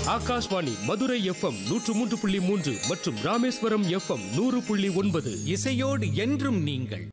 Akashvani Madurai FM நூற்று மூன்று புள்ளி மூன்று மற்றும் ராமேஸ்வரம் எஃப்எம் நூறு புள்ளி ஒன்பது இசையோடு என்றும் நீங்கள்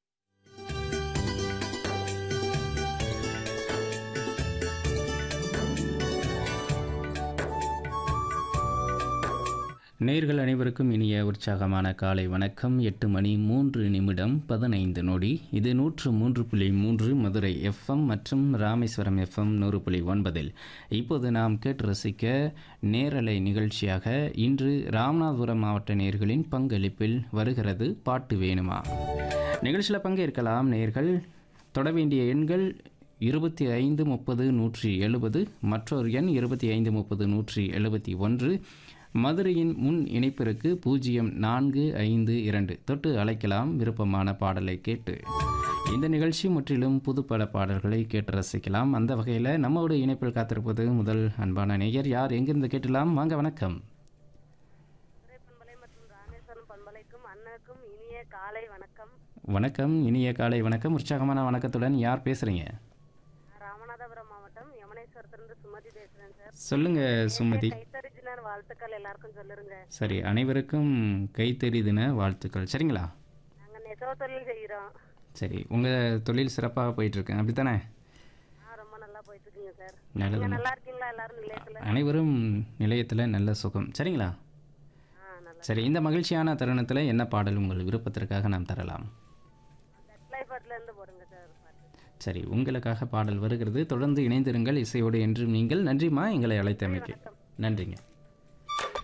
நேர்கள் அனைவருக்கும் இனிய உற்சாகமான காலை வணக்கம் எட்டு மணி மூன்று நிமிடம் பதினைந்து நொடி இது நூற்று மூன்று புள்ளி மூன்று மதுரை எஃப்எம் மற்றும் ராமேஸ்வரம் எஃப்எம் நூறு புள்ளி ஒன்பதில் இப்போது நாம் கேட்டு ரசிக்க நேரலை நிகழ்ச்சியாக இன்று ராமநாதபுரம் மாவட்ட நேர்களின் பங்களிப்பில் வருகிறது பாட்டு வேணுமா நிகழ்ச்சியில் பங்கேற்கலாம் நேர்கள் தொட வேண்டிய எண்கள் இருபத்தி ஐந்து முப்பது நூற்றி எழுபது மற்றொரு எண் இருபத்தி ஐந்து முப்பது நூற்றி எழுபத்தி ஒன்று மதுரையின் முன் இணைப்பிற்கு பூஜ்ஜியம் நான்கு ஐந்து இரண்டு தொட்டு அழைக்கலாம் விருப்பமான பாடலை கேட்டு இந்த நிகழ்ச்சி முற்றிலும் புதுப்பட பாடல்களை கேட்டு ரசிக்கலாம் அந்த வகையில் நம்மோடு இணைப்பில் காத்திருப்பது முதல் அன்பான நேயர் யார் எங்கிருந்து கேட்டலாம் வாங்க வணக்கம் பண்பலை மற்றும் ராமேஸ்வரம் பண்பலைக்கும் அண்ணனுக்கும் இனிய காலை வணக்கம் வணக்கம் இனிய காலை வணக்கம் உற்சாகமான வணக்கத்துடன் யார் பேசுகிறீங்க நான் ராமநாதபுரம் மாவட்டம் யமுனேஸ்வரத்திலிருந்து சுமதி பேசுறேன் சார் சொல்லுங்க சுமதி கைத்தறிஜினர் வாழ்த்துக்கள் எல்லாருக்கும் சொல்லுங்க சரி அனைவருக்கும் கைத்தறி தின வாழ்த்துக்கள் சரிங்களா நாங்க நெசவு தொழில் செய்கிறோம் சரி உங்கள் தொழில் சிறப்பாக போயிட்டுருக்கு அப்படி தானே ஆ ரொம்ப நல்லா போயிட்டு இருக்குங்க சார் நல்லது நீங்க நல்லா இருக்கீங்களா எல்லாரும் நிலையத்துல அனைவரும் நிலையத்தில் நல்ல சுகம் சரிங்களா ஆ நல்லா சரி இந்த மகிழ்ச்சியான தருணத்தில் என்ன பாடல் உங்கள் விருப்பத்திற்காக நாம் தரலாம் தட்லை பாட்டுல இருந்து போடுங்க சார் பாட்டு சரி உங்களுக்காக பாடல் வருகிறது தொடர்ந்து இணைந்திருங்கள் இசையோடு என்றும் நீங்கள் நன்றிம்மா எங்களை அழைத்தமைக்கு நன்றிங்க